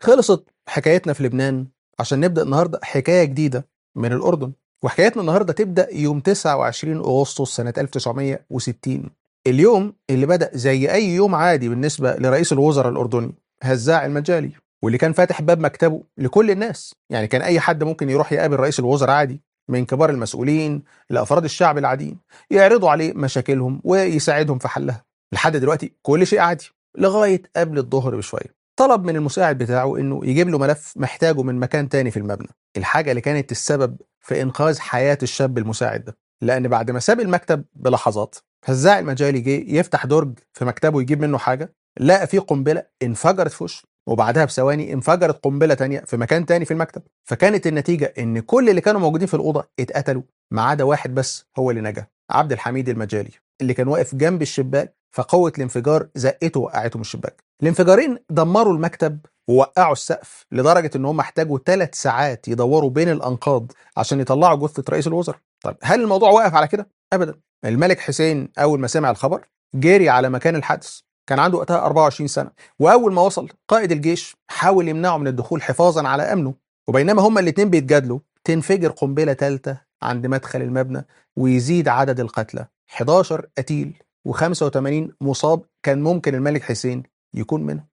خلصت حكايتنا في لبنان عشان نبدأ النهاردة حكاية جديدة من الأردن وحكايتنا النهاردة تبدأ يوم 29 أغسطس سنة 1960 اليوم اللي بدأ زي أي يوم عادي بالنسبة لرئيس الوزراء الأردني هزاع المجالي واللي كان فاتح باب مكتبه لكل الناس يعني كان أي حد ممكن يروح يقابل رئيس الوزراء عادي من كبار المسؤولين لأفراد الشعب العاديين يعرضوا عليه مشاكلهم ويساعدهم في حلها لحد دلوقتي كل شيء عادي لغاية قبل الظهر بشوية طلب من المساعد بتاعه انه يجيب له ملف محتاجه من مكان تاني في المبنى الحاجة اللي كانت السبب في انقاذ حياة الشاب المساعد ده لان بعد ما ساب المكتب بلحظات هزاع المجالي جه يفتح درج في مكتبه يجيب منه حاجة لقى فيه قنبلة انفجرت في وشه وبعدها بثواني انفجرت قنبلة تانية في مكان تاني في المكتب فكانت النتيجة ان كل اللي كانوا موجودين في الأوضة اتقتلوا ما عدا واحد بس هو اللي نجا عبد الحميد المجالي اللي كان واقف جنب الشباك فقوة الانفجار زقته وقعته من الشباك الانفجارين دمروا المكتب ووقعوا السقف لدرجة ان هم احتاجوا ثلاث ساعات يدوروا بين الأنقاض عشان يطلعوا جثة رئيس الوزراء طب هل الموضوع وقف على كده؟ أبدا الملك حسين أول ما سمع الخبر جري على مكان الحادث كان عنده وقتها 24 سنة وأول ما وصل قائد الجيش حاول يمنعه من الدخول حفاظا على أمنه وبينما هما الاتنين بيتجادلوا تنفجر قنبلة ثالثة عند مدخل المبنى ويزيد عدد القتلى 11 قتيل و85 مصاب كان ممكن الملك حسين يكون منهم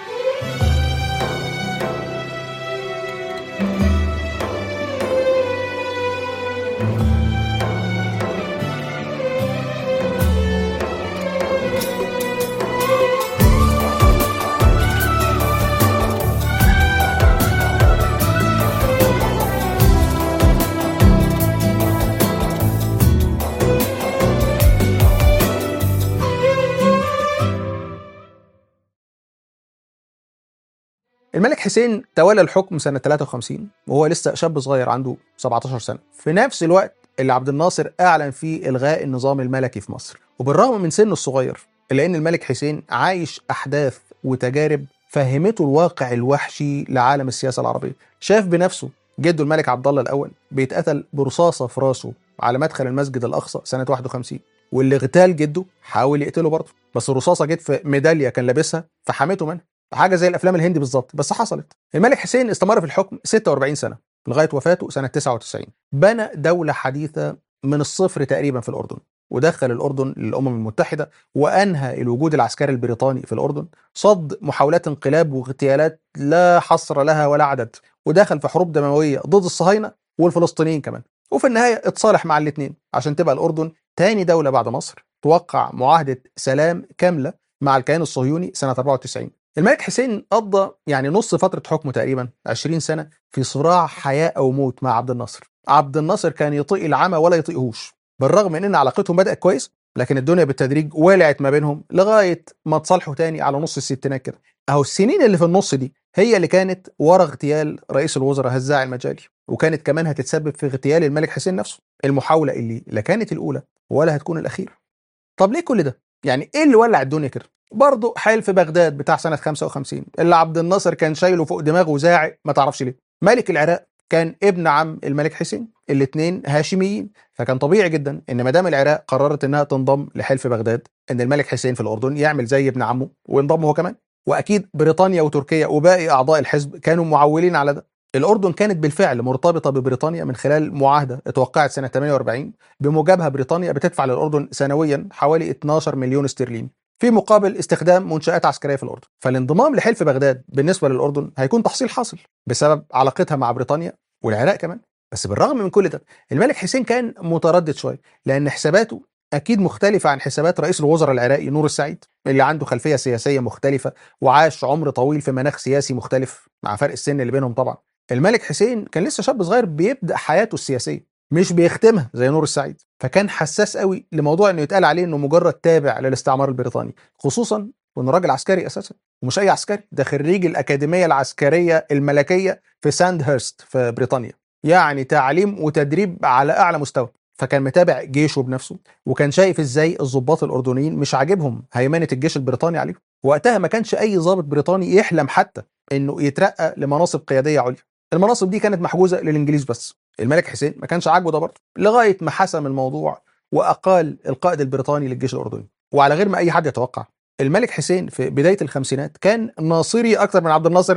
الملك حسين تولى الحكم سنة 53 وهو لسه شاب صغير عنده 17 سنة في نفس الوقت اللي عبد الناصر أعلن فيه إلغاء النظام الملكي في مصر وبالرغم من سنه الصغير إلا أن الملك حسين عايش أحداث وتجارب فهمته الواقع الوحشي لعالم السياسة العربية شاف بنفسه جده الملك عبد الله الأول بيتقتل برصاصة في راسه على مدخل المسجد الأقصى سنة 51 واللي اغتال جده حاول يقتله برضه بس الرصاصة جت في ميدالية كان لابسها فحمته منها حاجه زي الافلام الهندي بالظبط بس حصلت الملك حسين استمر في الحكم 46 سنه لغايه وفاته سنه 99 بنى دوله حديثه من الصفر تقريبا في الاردن ودخل الاردن للامم المتحده وانهى الوجود العسكري البريطاني في الاردن صد محاولات انقلاب واغتيالات لا حصر لها ولا عدد ودخل في حروب دمويه ضد الصهاينه والفلسطينيين كمان وفي النهايه اتصالح مع الاثنين عشان تبقى الاردن تاني دوله بعد مصر توقع معاهده سلام كامله مع الكيان الصهيوني سنه 94 الملك حسين قضى يعني نص فترة حكمه تقريبا 20 سنة في صراع حياة أو موت مع عبد الناصر عبد الناصر كان يطيق العمى ولا يطيقهوش بالرغم من ان علاقتهم بدأت كويس لكن الدنيا بالتدريج ولعت ما بينهم لغاية ما تصالحوا تاني على نص الستينات كده اهو السنين اللي في النص دي هي اللي كانت ورا اغتيال رئيس الوزراء هزاع المجالي وكانت كمان هتتسبب في اغتيال الملك حسين نفسه المحاولة اللي لا كانت الأولى ولا هتكون الأخيرة طب ليه كل ده؟ يعني ايه اللي ولع الدنيا كده؟ برضه حلف بغداد بتاع سنة 55 اللي عبد الناصر كان شايله فوق دماغه وزاعق ما تعرفش ليه ملك العراق كان ابن عم الملك حسين الاثنين هاشميين فكان طبيعي جدا ان ما دام العراق قررت انها تنضم لحلف بغداد ان الملك حسين في الاردن يعمل زي ابن عمه وينضم هو كمان واكيد بريطانيا وتركيا وباقي اعضاء الحزب كانوا معولين على ده الأردن كانت بالفعل مرتبطة ببريطانيا من خلال معاهدة اتوقعت سنة 48 بموجبها بريطانيا بتدفع للأردن سنويا حوالي 12 مليون استرليني في مقابل استخدام منشآت عسكرية في الأردن فالانضمام لحلف بغداد بالنسبة للأردن هيكون تحصيل حاصل بسبب علاقتها مع بريطانيا والعراق كمان بس بالرغم من كل ده الملك حسين كان متردد شوية لأن حساباته أكيد مختلفة عن حسابات رئيس الوزراء العراقي نور السعيد اللي عنده خلفية سياسية مختلفة وعاش عمر طويل في مناخ سياسي مختلف مع فرق السن اللي بينهم طبعا الملك حسين كان لسه شاب صغير بيبدأ حياته السياسية مش بيختمها زي نور السعيد فكان حساس قوي لموضوع انه يتقال عليه انه مجرد تابع للاستعمار البريطاني خصوصا وانه راجل عسكري اساسا ومش اي عسكري ده خريج الاكاديميه العسكريه الملكيه في ساند هيرست في بريطانيا يعني تعليم وتدريب على اعلى مستوى فكان متابع جيشه بنفسه وكان شايف ازاي الضباط الاردنيين مش عاجبهم هيمنه الجيش البريطاني عليهم وقتها ما كانش اي ضابط بريطاني يحلم حتى انه يترقى لمناصب قياديه عليا المناصب دي كانت محجوزه للانجليز بس الملك حسين ما كانش عاجبه ده برضه لغايه ما حسم الموضوع واقال القائد البريطاني للجيش الاردني وعلى غير ما اي حد يتوقع الملك حسين في بدايه الخمسينات كان ناصري اكتر من عبد الناصر نفسه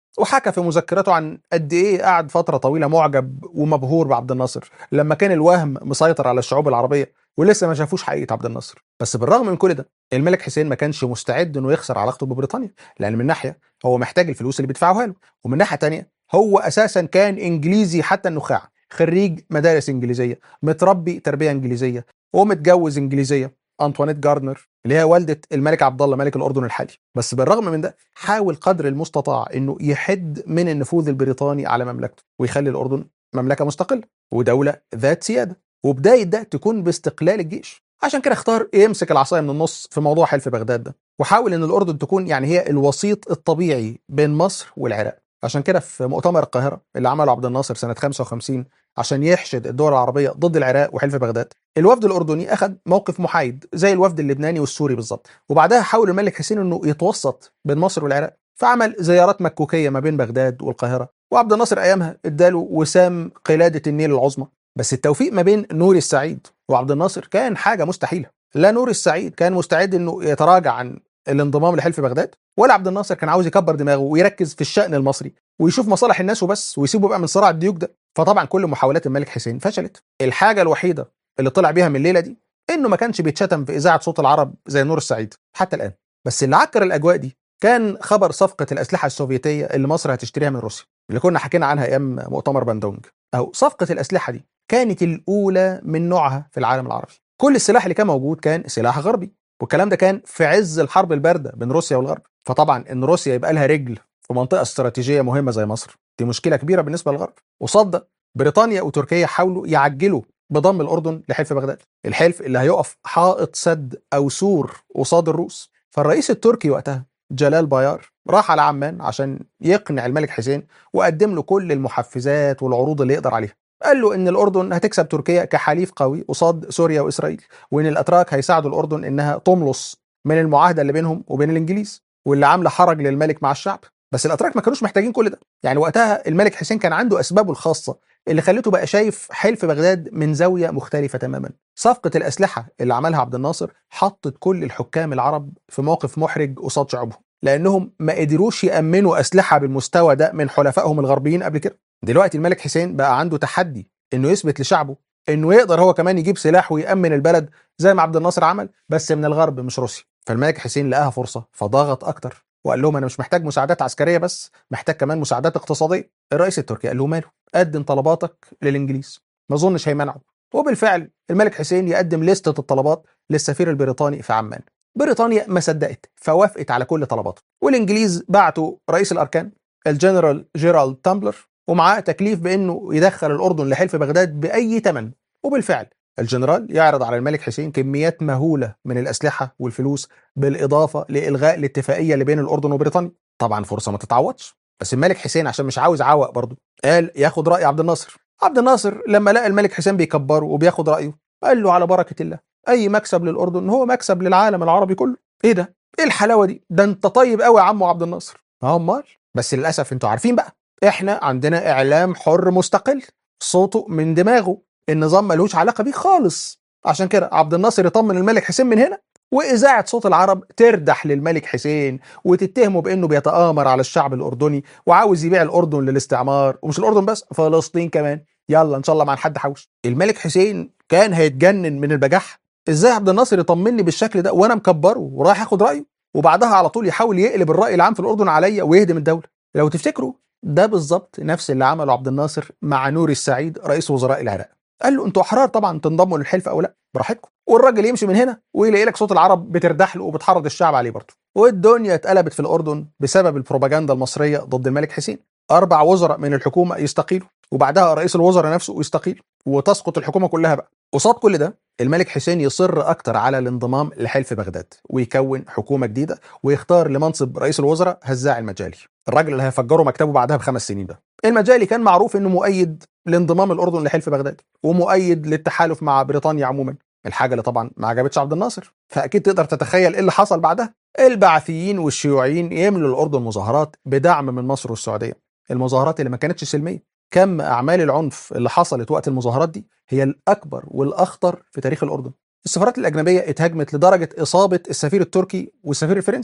وحكى في مذكراته عن قد ايه قعد فتره طويله معجب ومبهور بعبد الناصر لما كان الوهم مسيطر على الشعوب العربيه ولسه ما شافوش حقيقه عبد الناصر بس بالرغم من كل ده الملك حسين ما كانش مستعد انه يخسر علاقته ببريطانيا لان من ناحيه هو محتاج الفلوس اللي بيدفعوها له ومن ناحيه تانية هو اساسا كان انجليزي حتى النخاع خريج مدارس انجليزيه متربي تربيه انجليزيه ومتجوز انجليزيه انطوانيت جاردنر اللي هي والده الملك عبد الله ملك الاردن الحالي بس بالرغم من ده حاول قدر المستطاع انه يحد من النفوذ البريطاني على مملكته ويخلي الاردن مملكه مستقله ودوله ذات سياده وبدايه ده تكون باستقلال الجيش عشان كده اختار يمسك العصايه من النص في موضوع حلف بغداد ده وحاول ان الاردن تكون يعني هي الوسيط الطبيعي بين مصر والعراق عشان كده في مؤتمر القاهره اللي عمله عبد الناصر سنه 55 عشان يحشد الدول العربيه ضد العراق وحلف بغداد الوفد الاردني اخذ موقف محايد زي الوفد اللبناني والسوري بالظبط وبعدها حاول الملك حسين انه يتوسط بين مصر والعراق فعمل زيارات مكوكيه ما بين بغداد والقاهره وعبد الناصر ايامها اداله وسام قلاده النيل العظمى بس التوفيق ما بين نور السعيد وعبد الناصر كان حاجه مستحيله لا نور السعيد كان مستعد انه يتراجع عن الانضمام لحلف بغداد ولا عبد الناصر كان عاوز يكبر دماغه ويركز في الشأن المصري ويشوف مصالح الناس وبس ويسيبه بقى من صراع الديوك ده فطبعا كل محاولات الملك حسين فشلت الحاجه الوحيده اللي طلع بيها من الليله دي انه ما كانش بيتشتم في اذاعه صوت العرب زي نور السعيد حتى الان بس اللي عكر الاجواء دي كان خبر صفقه الاسلحه السوفيتيه اللي مصر هتشتريها من روسيا اللي كنا حكينا عنها ايام مؤتمر باندونج او صفقه الاسلحه دي كانت الاولى من نوعها في العالم العربي كل السلاح اللي كان موجود كان سلاح غربي والكلام ده كان في عز الحرب البارده بين روسيا والغرب فطبعا ان روسيا يبقى لها رجل في منطقه استراتيجيه مهمه زي مصر دي مشكله كبيره بالنسبه للغرب وصد بريطانيا وتركيا حاولوا يعجلوا بضم الاردن لحلف بغداد الحلف اللي هيقف حائط سد او سور قصاد الروس فالرئيس التركي وقتها جلال بايار راح على عمان عشان يقنع الملك حسين وقدم له كل المحفزات والعروض اللي يقدر عليها قال له ان الاردن هتكسب تركيا كحليف قوي قصاد سوريا واسرائيل وان الاتراك هيساعدوا الاردن انها تملص من المعاهده اللي بينهم وبين الانجليز واللي عامله حرج للملك مع الشعب بس الاتراك ما كانوش محتاجين كل ده يعني وقتها الملك حسين كان عنده اسبابه الخاصه اللي خلته بقى شايف حلف بغداد من زاويه مختلفه تماما صفقه الاسلحه اللي عملها عبد الناصر حطت كل الحكام العرب في موقف محرج قصاد شعوبهم لانهم ما قدروش يامنوا اسلحه بالمستوى ده من حلفائهم الغربيين قبل كده دلوقتي الملك حسين بقى عنده تحدي انه يثبت لشعبه انه يقدر هو كمان يجيب سلاح ويامن البلد زي ما عبد الناصر عمل بس من الغرب مش روسيا فالملك حسين لقاها فرصه فضغط اكتر وقال لهم انا مش محتاج مساعدات عسكريه بس محتاج كمان مساعدات اقتصاديه الرئيس التركي قال له ماله قدم طلباتك للانجليز ما اظنش هيمنعوا وبالفعل الملك حسين يقدم لستة الطلبات للسفير البريطاني في عمان بريطانيا ما صدقت فوافقت على كل طلباته والانجليز بعتوا رئيس الاركان الجنرال جيرالد تامبلر ومعاه تكليف بانه يدخل الاردن لحلف بغداد باي ثمن وبالفعل الجنرال يعرض على الملك حسين كميات مهوله من الاسلحه والفلوس بالاضافه لالغاء الاتفاقيه اللي بين الاردن وبريطانيا طبعا فرصه ما تتعوضش بس الملك حسين عشان مش عاوز عوق برضه قال ياخد راي عبد الناصر عبد الناصر لما لقى الملك حسين بيكبره وبياخد رايه قال له على بركه الله اي مكسب للاردن هو مكسب للعالم العربي كله ايه ده ايه الحلاوه دي ده انت طيب قوي يا عمو عبد الناصر اه امال بس للاسف انتوا عارفين بقى احنا عندنا اعلام حر مستقل صوته من دماغه النظام ملوش علاقه بيه خالص عشان كده عبد الناصر يطمن الملك حسين من هنا واذاعه صوت العرب تردح للملك حسين وتتهمه بانه بيتامر على الشعب الاردني وعاوز يبيع الاردن للاستعمار ومش الاردن بس فلسطين كمان يلا ان شاء الله مع حد حوش الملك حسين كان هيتجنن من البجاحه ازاي عبد الناصر يطمني بالشكل ده وانا مكبره ورايح اخد رايه وبعدها على طول يحاول يقلب الراي العام في الاردن عليا ويهدم الدوله لو تفتكروا ده بالظبط نفس اللي عمله عبد الناصر مع نور السعيد رئيس وزراء العراق قال له انتوا احرار طبعا تنضموا للحلف او لا براحتكم والراجل يمشي من هنا ويلاقي لك صوت العرب بتردح له وبتحرض الشعب عليه برضه والدنيا اتقلبت في الاردن بسبب البروباجندا المصريه ضد الملك حسين اربع وزراء من الحكومه يستقيلوا وبعدها رئيس الوزراء نفسه يستقيل وتسقط الحكومه كلها بقى قصاد كل ده الملك حسين يصر اكتر على الانضمام لحلف بغداد ويكون حكومه جديده ويختار لمنصب رئيس الوزراء هزاع المجالي الراجل اللي هيفجروا مكتبه بعدها بخمس سنين ده المجالي كان معروف انه مؤيد لانضمام الاردن لحلف بغداد ومؤيد للتحالف مع بريطانيا عموما الحاجه اللي طبعا ما عجبتش عبد الناصر فاكيد تقدر تتخيل ايه اللي حصل بعدها البعثيين والشيوعيين يملوا الاردن مظاهرات بدعم من مصر والسعوديه المظاهرات اللي ما كانتش سلميه كم اعمال العنف اللي حصلت وقت المظاهرات دي هي الاكبر والاخطر في تاريخ الاردن السفارات الاجنبيه اتهاجمت لدرجه اصابه السفير التركي والسفير الفرنسي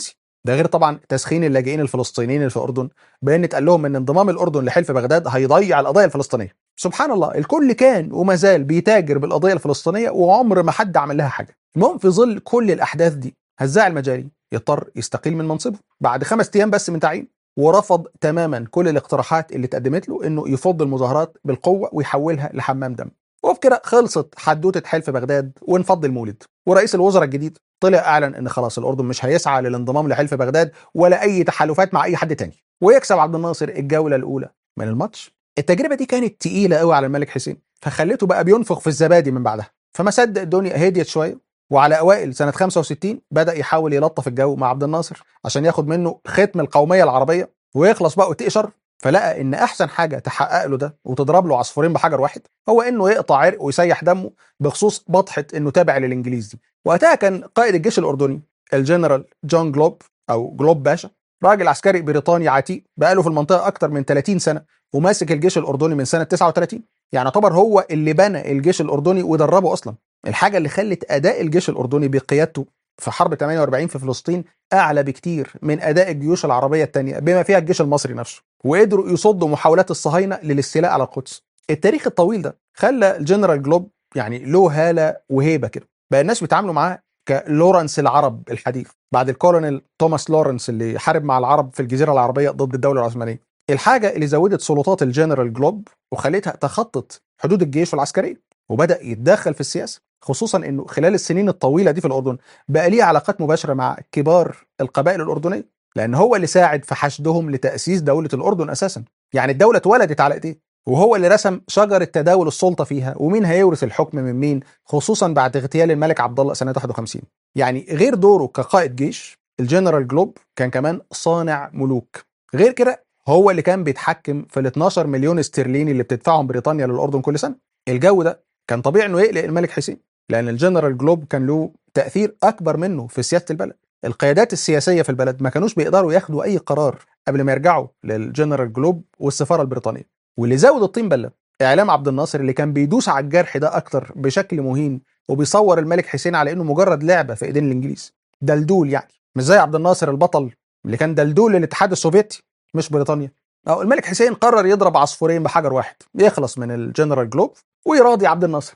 ده غير طبعا تسخين اللاجئين الفلسطينيين اللي في الاردن بان اتقال لهم ان انضمام الاردن لحلف بغداد هيضيع القضيه الفلسطينيه سبحان الله الكل كان وما زال بيتاجر بالقضيه الفلسطينيه وعمر ما حد عمل لها حاجه المهم في ظل كل الاحداث دي هزاع المجاري يضطر يستقيل من منصبه بعد خمس ايام بس من تعيين ورفض تماما كل الاقتراحات اللي اتقدمت له انه يفض المظاهرات بالقوه ويحولها لحمام دم وبكده خلصت حدوته حلف بغداد وانفض المولد ورئيس الوزراء الجديد طلع اعلن ان خلاص الاردن مش هيسعى للانضمام لحلف بغداد ولا اي تحالفات مع اي حد تاني ويكسب عبد الناصر الجوله الاولى من الماتش التجربه دي كانت تقيله قوي على الملك حسين فخلته بقى بينفخ في الزبادي من بعدها فما صدق الدنيا هديت شويه وعلى اوائل سنه 65 بدا يحاول يلطف الجو مع عبد الناصر عشان ياخد منه ختم القوميه العربيه ويخلص بقى وتقشر فلقى ان احسن حاجه تحقق له ده وتضرب له عصفورين بحجر واحد هو انه يقطع عرق ويسيح دمه بخصوص بطحه انه تابع للانجليز دي وقتها كان قائد الجيش الاردني الجنرال جون جلوب او جلوب باشا راجل عسكري بريطاني عتيق بقاله في المنطقه اكتر من 30 سنه وماسك الجيش الاردني من سنه 39 يعني يعتبر هو اللي بنى الجيش الاردني ودربه اصلا الحاجه اللي خلت اداء الجيش الاردني بقيادته في حرب 48 في فلسطين اعلى بكتير من اداء الجيوش العربيه الثانيه بما فيها الجيش المصري نفسه وقدروا يصدوا محاولات الصهاينه للاستيلاء على القدس التاريخ الطويل ده خلى الجنرال جلوب يعني له هاله وهيبه كده بقى الناس بيتعاملوا معاه كلورنس العرب الحديث بعد الكولونيل توماس لورنس اللي حارب مع العرب في الجزيره العربيه ضد الدوله العثمانيه الحاجه اللي زودت سلطات الجنرال جلوب وخلتها تخطط حدود الجيش والعسكريه وبدا يتدخل في السياسه خصوصا انه خلال السنين الطويله دي في الاردن بقى ليه علاقات مباشره مع كبار القبائل الاردنيه لان هو اللي ساعد في حشدهم لتاسيس دوله الاردن اساسا يعني الدوله اتولدت على ايديه وهو اللي رسم شجره تداول السلطه فيها ومين هيورث الحكم من مين خصوصا بعد اغتيال الملك عبد الله سنه 51 يعني غير دوره كقائد جيش الجنرال جلوب كان كمان صانع ملوك غير كده هو اللي كان بيتحكم في ال 12 مليون استرليني اللي بتدفعهم بريطانيا للاردن كل سنه الجو ده كان طبيعي انه يقلق الملك حسين لان الجنرال جلوب كان له تاثير اكبر منه في سياسه البلد القيادات السياسيه في البلد ما كانوش بيقدروا ياخدوا اي قرار قبل ما يرجعوا للجنرال جلوب والسفاره البريطانيه واللي زود الطين بله اعلام عبد الناصر اللي كان بيدوس على الجرح ده اكتر بشكل مهين وبيصور الملك حسين على انه مجرد لعبه في ايدين الانجليز دلدول يعني مش زي عبد الناصر البطل اللي كان دلدول للاتحاد السوفيتي مش بريطانيا أو الملك حسين قرر يضرب عصفورين بحجر واحد يخلص من الجنرال جلوب ويراضي عبد الناصر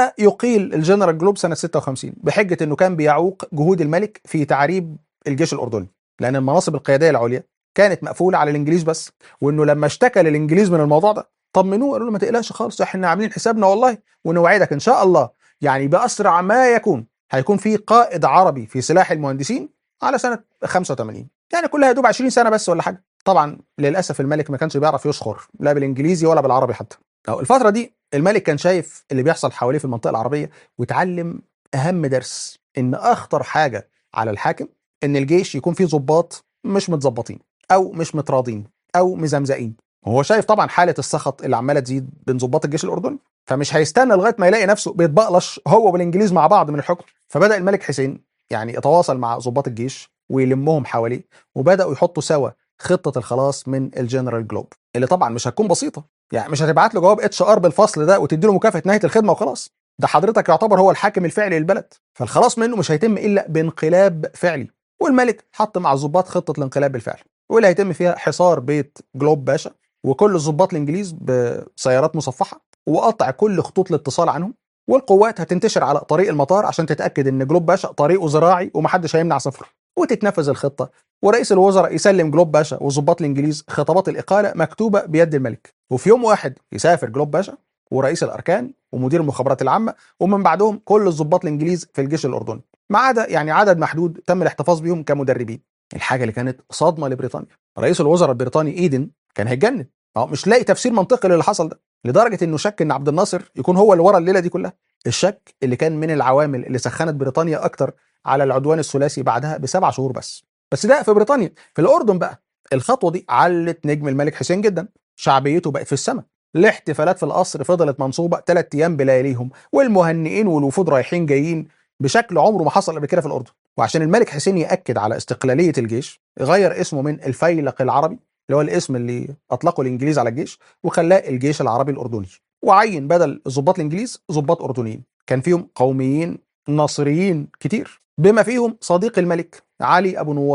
فيقيل الجنرال جلوب سنه 56 بحجه انه كان بيعوق جهود الملك في تعريب الجيش الاردني لان المناصب القياديه العليا كانت مقفوله على الانجليز بس وانه لما اشتكى للانجليز من الموضوع ده طمنوه قالوا له ما تقلقش خالص احنا عاملين حسابنا والله ونوعدك ان شاء الله يعني باسرع ما يكون هيكون في قائد عربي في سلاح المهندسين على سنه 85 يعني كلها يدوب 20 سنه بس ولا حاجه طبعا للاسف الملك ما كانش بيعرف يشخر لا بالانجليزي ولا بالعربي حتى أو الفتره دي الملك كان شايف اللي بيحصل حواليه في المنطقه العربيه وتعلم اهم درس ان اخطر حاجه على الحاكم ان الجيش يكون فيه ضباط مش متظبطين او مش متراضين او مزمزقين وهو شايف طبعا حاله السخط اللي عماله تزيد بين ضباط الجيش الاردني فمش هيستنى لغايه ما يلاقي نفسه بيتبقلش هو والانجليز مع بعض من الحكم فبدا الملك حسين يعني يتواصل مع ضباط الجيش ويلمهم حواليه وبداوا يحطوا سوا خطه الخلاص من الجنرال جلوب اللي طبعا مش هتكون بسيطه يعني مش هتبعت له جواب اتش ار بالفصل ده وتدي له مكافاه نهايه الخدمه وخلاص ده حضرتك يعتبر هو الحاكم الفعلي للبلد فالخلاص منه مش هيتم الا بانقلاب فعلي والملك حط مع الضباط خطه الانقلاب بالفعل واللي هيتم فيها حصار بيت جلوب باشا وكل الضباط الانجليز بسيارات مصفحه وقطع كل خطوط الاتصال عنهم والقوات هتنتشر على طريق المطار عشان تتاكد ان جلوب باشا طريقه زراعي ومحدش هيمنع سفره وتتنفذ الخطه ورئيس الوزراء يسلم جلوب باشا وضباط الانجليز خطابات الاقاله مكتوبه بيد الملك وفي يوم واحد يسافر جلوب باشا ورئيس الاركان ومدير المخابرات العامه ومن بعدهم كل الضباط الانجليز في الجيش الاردني ما عدا يعني عدد محدود تم الاحتفاظ بيهم كمدربين الحاجه اللي كانت صدمه لبريطانيا رئيس الوزراء البريطاني ايدن كان هيتجنن اه مش لاقي تفسير منطقي للي حصل ده لدرجه انه شك ان عبد الناصر يكون هو اللي ورا الليله دي كلها الشك اللي كان من العوامل اللي سخنت بريطانيا اكتر على العدوان الثلاثي بعدها بسبع شهور بس بس ده في بريطانيا في الاردن بقى الخطوه دي علت نجم الملك حسين جدا شعبيته بقت في السماء الاحتفالات في القصر فضلت منصوبه ثلاث ايام بلياليهم والمهنئين والوفود رايحين جايين بشكل عمره ما حصل قبل كده في الاردن وعشان الملك حسين ياكد على استقلاليه الجيش غير اسمه من الفيلق العربي اللي هو الاسم اللي اطلقه الانجليز على الجيش وخلاه الجيش العربي الاردني وعين بدل الضباط الانجليز ضباط اردنيين كان فيهم قوميين ناصريين كتير بما فيهم صديق الملك علي ابو نوار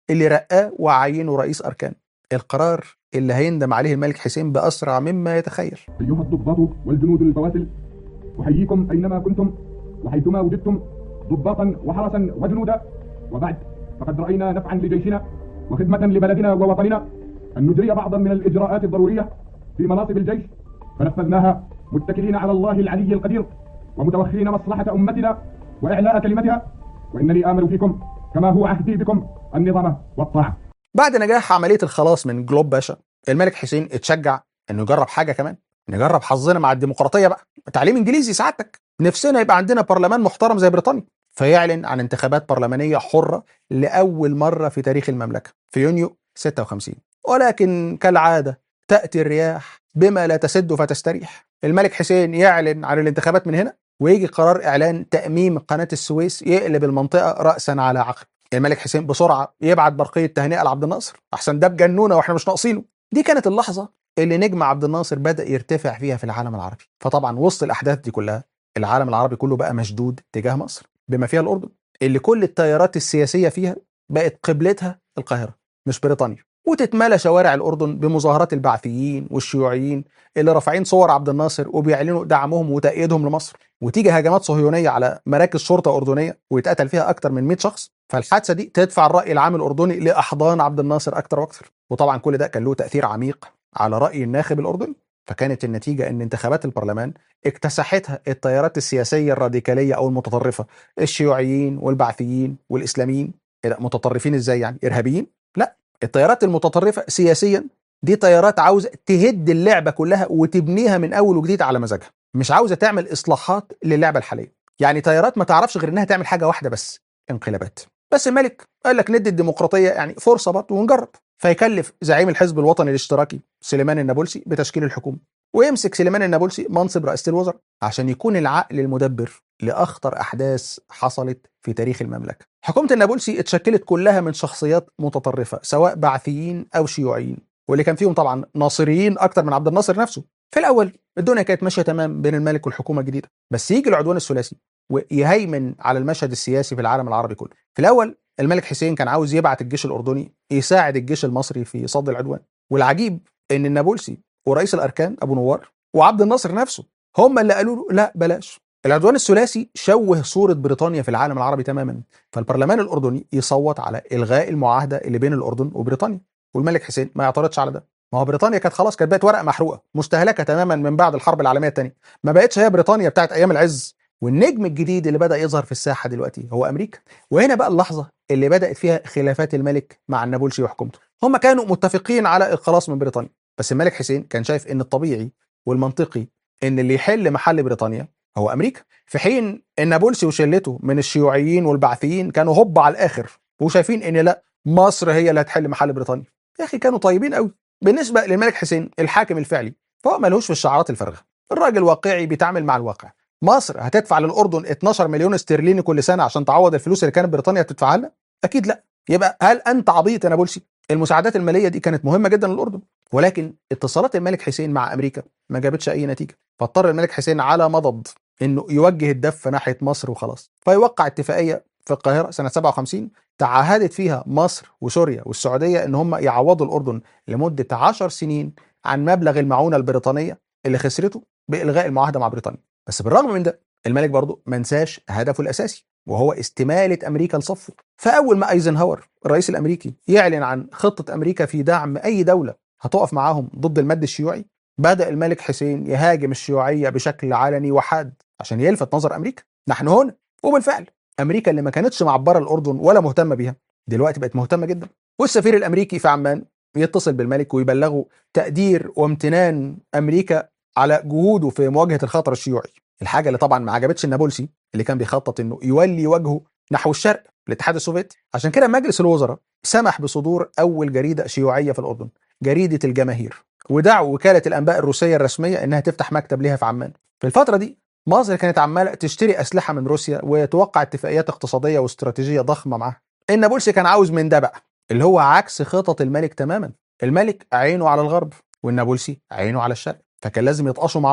اللي رقاه وعينه رئيس اركان القرار اللي هيندم عليه الملك حسين باسرع مما يتخيل أيها الضباط والجنود البواسل أحييكم أينما كنتم وحيثما وجدتم ضباطا وحرسا وجنودا وبعد فقد رأينا نفعا لجيشنا وخدمة لبلدنا ووطننا أن نجري بعضا من الإجراءات الضرورية في مناصب الجيش فنفذناها متكلين على الله العلي القدير ومتوخين مصلحة أمتنا وإعلاء كلمتها وإنني آمل فيكم كما هو عهدي بكم النظام والطاعة بعد نجاح عمليه الخلاص من جلوب باشا الملك حسين اتشجع انه يجرب حاجه كمان نجرب حظنا مع الديمقراطيه بقى تعليم انجليزي سعادتك نفسنا يبقى عندنا برلمان محترم زي بريطانيا فيعلن عن انتخابات برلمانيه حره لاول مره في تاريخ المملكه في يونيو 56 ولكن كالعاده تاتي الرياح بما لا تسد فتستريح الملك حسين يعلن عن الانتخابات من هنا ويجي قرار اعلان تاميم قناه السويس يقلب المنطقه راسا على عقب الملك حسين بسرعه يبعت برقيه تهنئه لعبد الناصر احسن ده بجنونه واحنا مش ناقصينه دي كانت اللحظه اللي نجم عبد الناصر بدا يرتفع فيها في العالم العربي فطبعا وسط الاحداث دي كلها العالم العربي كله بقى مشدود تجاه مصر بما فيها الاردن اللي كل التيارات السياسيه فيها بقت قبلتها القاهره مش بريطانيا وتتملى شوارع الاردن بمظاهرات البعثيين والشيوعيين اللي رافعين صور عبد الناصر وبيعلنوا دعمهم وتأييدهم لمصر وتيجي هجمات صهيونيه على مراكز شرطه اردنيه ويتقتل فيها اكتر من 100 شخص فالحادثه دي تدفع الراي العام الاردني لاحضان عبد الناصر اكتر واكتر وطبعا كل ده كان له تاثير عميق على راي الناخب الاردني فكانت النتيجه ان انتخابات البرلمان اكتسحتها التيارات السياسيه الراديكاليه او المتطرفه الشيوعيين والبعثيين والاسلاميين إيه ده متطرفين ازاي يعني ارهابيين لا التيارات المتطرفه سياسيا دي تيارات عاوزه تهد اللعبه كلها وتبنيها من اول وجديد على مزاجها مش عاوزه تعمل اصلاحات للعبه الحاليه يعني تيارات ما تعرفش غير انها تعمل حاجه واحده بس انقلابات بس الملك قال لك ندي الديمقراطيه يعني فرصه برضه ونجرب فيكلف زعيم الحزب الوطني الاشتراكي سليمان النابلسي بتشكيل الحكومه ويمسك سليمان النابلسي منصب رئاسه الوزراء عشان يكون العقل المدبر لاخطر احداث حصلت في تاريخ المملكه. حكومه النابلسي اتشكلت كلها من شخصيات متطرفه سواء بعثيين او شيوعيين واللي كان فيهم طبعا ناصريين اكتر من عبد الناصر نفسه. في الاول الدنيا كانت ماشيه تمام بين الملك والحكومه الجديده بس يجي العدوان الثلاثي ويهيمن على المشهد السياسي في العالم العربي كله. في الاول الملك حسين كان عاوز يبعت الجيش الاردني يساعد الجيش المصري في صد العدوان والعجيب ان النابلسي ورئيس الاركان ابو نوار وعبد الناصر نفسه هم اللي قالوا له لا بلاش العدوان الثلاثي شوه صورة بريطانيا في العالم العربي تماما فالبرلمان الأردني يصوت على إلغاء المعاهدة اللي بين الأردن وبريطانيا والملك حسين ما يعترضش على ده ما هو بريطانيا كانت خلاص كانت بقت ورقة محروقة مستهلكة تماما من بعد الحرب العالمية الثانية ما بقتش هي بريطانيا بتاعت أيام العز والنجم الجديد اللي بدأ يظهر في الساحة دلوقتي هو أمريكا وهنا بقى اللحظة اللي بدأت فيها خلافات الملك مع النابلسي وحكومته هم كانوا متفقين على الخلاص من بريطانيا بس الملك حسين كان شايف ان الطبيعي والمنطقي ان اللي يحل محل بريطانيا هو امريكا في حين النابلسي وشلته من الشيوعيين والبعثيين كانوا هوب على الاخر وشايفين ان لا مصر هي اللي هتحل محل بريطانيا يا اخي كانوا طيبين قوي بالنسبه للملك حسين الحاكم الفعلي فهو ملهوش في الشعارات الفارغه الراجل واقعي بيتعامل مع الواقع مصر هتدفع للاردن 12 مليون استرليني كل سنه عشان تعوض الفلوس اللي كانت بريطانيا بتدفعها لنا اكيد لا يبقى هل انت عبيط يا نابلسي المساعدات الماليه دي كانت مهمه جدا للاردن ولكن اتصالات الملك حسين مع امريكا ما جابتش اي نتيجه فاضطر الملك حسين على مضض انه يوجه الدفه ناحيه مصر وخلاص فيوقع اتفاقيه في القاهره سنه 57 تعهدت فيها مصر وسوريا والسعوديه ان هم يعوضوا الاردن لمده 10 سنين عن مبلغ المعونه البريطانيه اللي خسرته بالغاء المعاهده مع بريطانيا بس بالرغم من ده الملك برضه ما نساش هدفه الاساسي وهو استمالة أمريكا لصفه فأول ما أيزنهاور الرئيس الأمريكي يعلن عن خطة أمريكا في دعم أي دولة هتقف معاهم ضد المد الشيوعي بدأ الملك حسين يهاجم الشيوعية بشكل علني وحاد عشان يلفت نظر أمريكا نحن هنا وبالفعل أمريكا اللي ما كانتش معبرة الأردن ولا مهتمة بيها دلوقتي بقت مهتمة جدا والسفير الأمريكي في عمان يتصل بالملك ويبلغه تقدير وامتنان أمريكا على جهوده في مواجهة الخطر الشيوعي الحاجة اللي طبعا ما عجبتش النابلسي اللي كان بيخطط انه يولي وجهه نحو الشرق الاتحاد السوفيتي عشان كده مجلس الوزراء سمح بصدور اول جريده شيوعيه في الاردن جريده الجماهير ودعوا وكاله الانباء الروسيه الرسميه انها تفتح مكتب ليها في عمان في الفتره دي مصر كانت عماله تشتري اسلحه من روسيا وتوقع اتفاقيات اقتصاديه واستراتيجيه ضخمه معاها النابلسي كان عاوز من ده بقى اللي هو عكس خطط الملك تماما الملك عينه على الغرب والنابلسي عينه على الشرق فكان لازم يتقاشوا مع بعض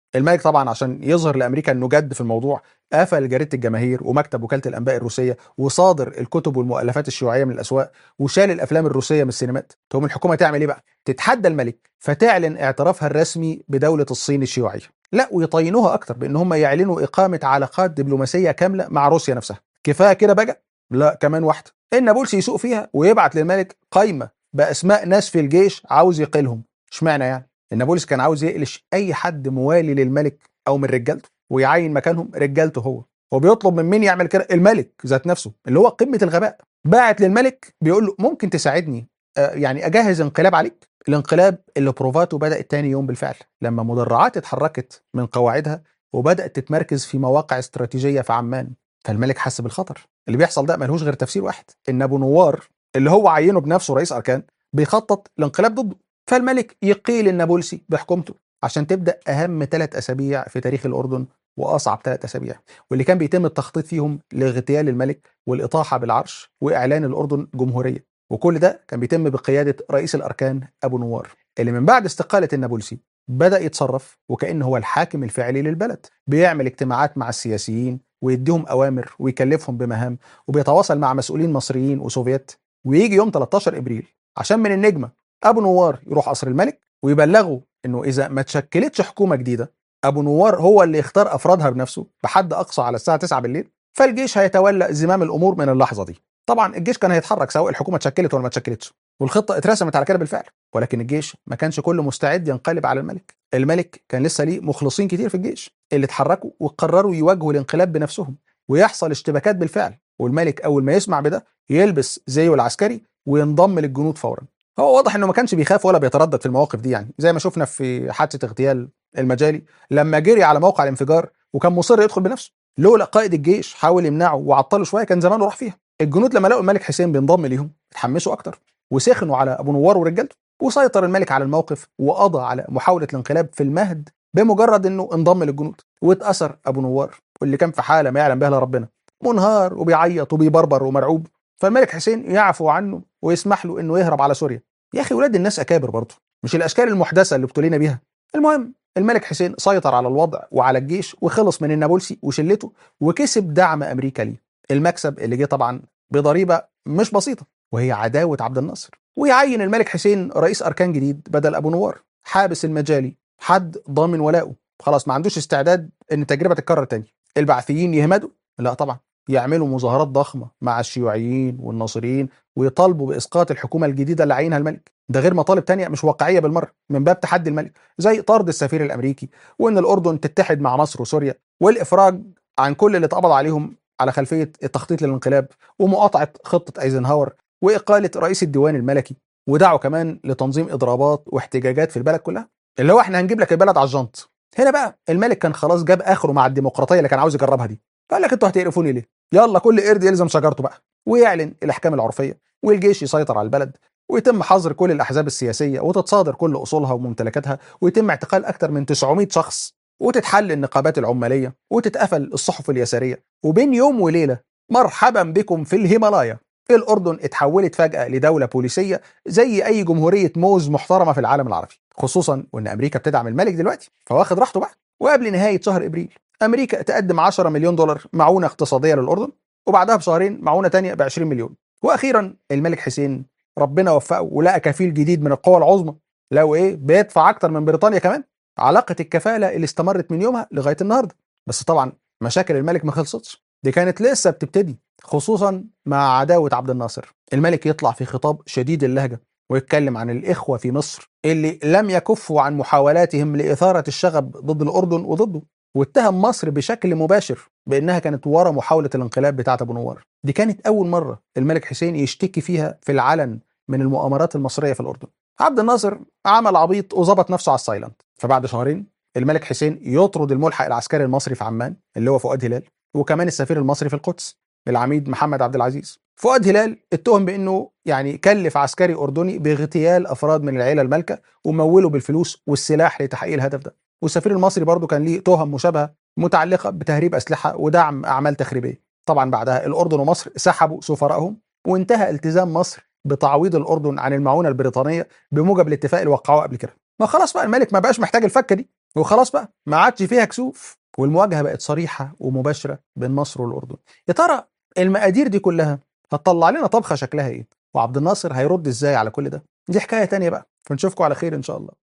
الملك طبعا عشان يظهر لامريكا انه جد في الموضوع قفل جريده الجماهير ومكتب وكاله الانباء الروسيه وصادر الكتب والمؤلفات الشيوعيه من الاسواق وشال الافلام الروسيه من السينمات تقوم الحكومه تعمل ايه بقى تتحدى الملك فتعلن اعترافها الرسمي بدوله الصين الشيوعيه لا ويطينوها اكتر بان هم يعلنوا اقامه علاقات دبلوماسيه كامله مع روسيا نفسها كفايه كده بقى لا كمان واحده النابلسي يسوق فيها ويبعت للملك قايمه باسماء ناس في الجيش عاوز يقيلهم اشمعنى يعني النابلسي كان عاوز يقلش اي حد موالي للملك او من رجالته ويعين مكانهم رجالته هو هو بيطلب من مين يعمل كده الملك ذات نفسه اللي هو قمه الغباء باعت للملك بيقول له ممكن تساعدني آه يعني اجهز انقلاب عليك الانقلاب اللي بروفاته بدات تاني يوم بالفعل لما مدرعات اتحركت من قواعدها وبدات تتمركز في مواقع استراتيجيه في عمان فالملك حس بالخطر اللي بيحصل ده ملهوش غير تفسير واحد ان ابو نوار اللي هو عينه بنفسه رئيس اركان بيخطط الانقلاب ضده فالملك يقيل النابلسي بحكومته عشان تبدا اهم ثلاث اسابيع في تاريخ الاردن واصعب ثلاث اسابيع واللي كان بيتم التخطيط فيهم لاغتيال الملك والاطاحه بالعرش واعلان الاردن جمهوريه وكل ده كان بيتم بقياده رئيس الاركان ابو نوار اللي من بعد استقاله النابلسي بدا يتصرف وكانه هو الحاكم الفعلي للبلد بيعمل اجتماعات مع السياسيين ويديهم اوامر ويكلفهم بمهام وبيتواصل مع مسؤولين مصريين وسوفيت ويجي يوم 13 ابريل عشان من النجمه ابو نوار يروح قصر الملك ويبلغوا انه اذا ما تشكلتش حكومه جديده ابو نوار هو اللي يختار افرادها بنفسه بحد اقصى على الساعه 9 بالليل فالجيش هيتولى زمام الامور من اللحظه دي طبعا الجيش كان هيتحرك سواء الحكومه اتشكلت ولا ما اتشكلتش والخطه اترسمت على كده بالفعل ولكن الجيش ما كانش كله مستعد ينقلب على الملك الملك كان لسه ليه مخلصين كتير في الجيش اللي اتحركوا وقرروا يواجهوا الانقلاب بنفسهم ويحصل اشتباكات بالفعل والملك اول ما يسمع بده يلبس زيه العسكري وينضم للجنود فورا هو واضح انه ما كانش بيخاف ولا بيتردد في المواقف دي يعني زي ما شفنا في حادثه اغتيال المجالي لما جري على موقع الانفجار وكان مصر يدخل بنفسه لولا قائد الجيش حاول يمنعه وعطله شويه كان زمانه راح فيها الجنود لما لقوا الملك حسين بينضم ليهم اتحمسوا اكتر وسخنوا على ابو نوار ورجالته وسيطر الملك على الموقف وقضى على محاوله الانقلاب في المهد بمجرد انه انضم للجنود واتاثر ابو نوار واللي كان في حاله ما يعلم بها الا ربنا منهار وبيعيط وبيبربر ومرعوب فالملك حسين يعفو عنه ويسمح له انه يهرب على سوريا يا اخي ولاد الناس اكابر برضه مش الاشكال المحدثه اللي ابتلينا بيها المهم الملك حسين سيطر على الوضع وعلى الجيش وخلص من النابلسي وشلته وكسب دعم امريكا ليه المكسب اللي جه طبعا بضريبه مش بسيطه وهي عداوه عبد الناصر ويعين الملك حسين رئيس اركان جديد بدل ابو نوار حابس المجالي حد ضامن ولاؤه خلاص ما عندوش استعداد ان التجربه تتكرر تاني البعثيين يهمدوا لا طبعا يعملوا مظاهرات ضخمه مع الشيوعيين والناصريين ويطالبوا باسقاط الحكومه الجديده اللي عينها الملك ده غير مطالب تانية مش واقعيه بالمره من باب تحدي الملك زي طرد السفير الامريكي وان الاردن تتحد مع مصر وسوريا والافراج عن كل اللي اتقبض عليهم على خلفيه التخطيط للانقلاب ومقاطعه خطه ايزنهاور واقاله رئيس الديوان الملكي ودعوا كمان لتنظيم اضرابات واحتجاجات في البلد كلها اللي هو احنا هنجيب لك البلد على الجنط هنا بقى الملك كان خلاص جاب اخره مع الديمقراطيه اللي كان عاوز يجربها دي قال لك انتوا هتقرفوني ليه يلا كل قرد يلزم شجرته بقى ويعلن الاحكام العرفيه والجيش يسيطر على البلد ويتم حظر كل الاحزاب السياسيه وتتصادر كل اصولها وممتلكاتها ويتم اعتقال اكثر من 900 شخص وتتحل النقابات العماليه وتتقفل الصحف اليساريه وبين يوم وليله مرحبا بكم في الهيمالايا الاردن اتحولت فجاه لدوله بوليسيه زي اي جمهوريه موز محترمه في العالم العربي خصوصا وان امريكا بتدعم الملك دلوقتي فواخد راحته بقى وقبل نهايه شهر ابريل امريكا تقدم 10 مليون دولار معونه اقتصاديه للاردن وبعدها بشهرين معونه تانية ب 20 مليون واخيرا الملك حسين ربنا وفقه ولقى كفيل جديد من القوى العظمى لو ايه بيدفع اكتر من بريطانيا كمان علاقه الكفاله اللي استمرت من يومها لغايه النهارده بس طبعا مشاكل الملك ما خلصتش دي كانت لسه بتبتدي خصوصا مع عداوه عبد الناصر الملك يطلع في خطاب شديد اللهجه ويتكلم عن الإخوة في مصر اللي لم يكفوا عن محاولاتهم لإثارة الشغب ضد الأردن وضده واتهم مصر بشكل مباشر بأنها كانت ورا محاولة الانقلاب بتاعة أبو نوار دي كانت أول مرة الملك حسين يشتكي فيها في العلن من المؤامرات المصرية في الأردن عبد الناصر عمل عبيط وظبط نفسه على السايلنت فبعد شهرين الملك حسين يطرد الملحق العسكري المصري في عمان اللي هو فؤاد هلال وكمان السفير المصري في القدس العميد محمد عبد العزيز فؤاد هلال اتهم بانه يعني كلف عسكري اردني باغتيال افراد من العيله المالكه وموله بالفلوس والسلاح لتحقيق الهدف ده والسفير المصري برضه كان ليه تهم مشابهه متعلقه بتهريب اسلحه ودعم اعمال تخريبيه طبعا بعدها الاردن ومصر سحبوا سفرائهم وانتهى التزام مصر بتعويض الاردن عن المعونه البريطانيه بموجب الاتفاق اللي وقعوه قبل كده ما خلاص بقى الملك ما بقاش محتاج الفكه دي وخلاص بقى ما عادش فيها كسوف والمواجهه بقت صريحه ومباشره بين مصر والاردن يا ترى المقادير دي كلها هتطلع لنا طبخه شكلها ايه وعبد الناصر هيرد ازاي على كل ده دي حكايه تانية بقى فنشوفكم على خير ان شاء الله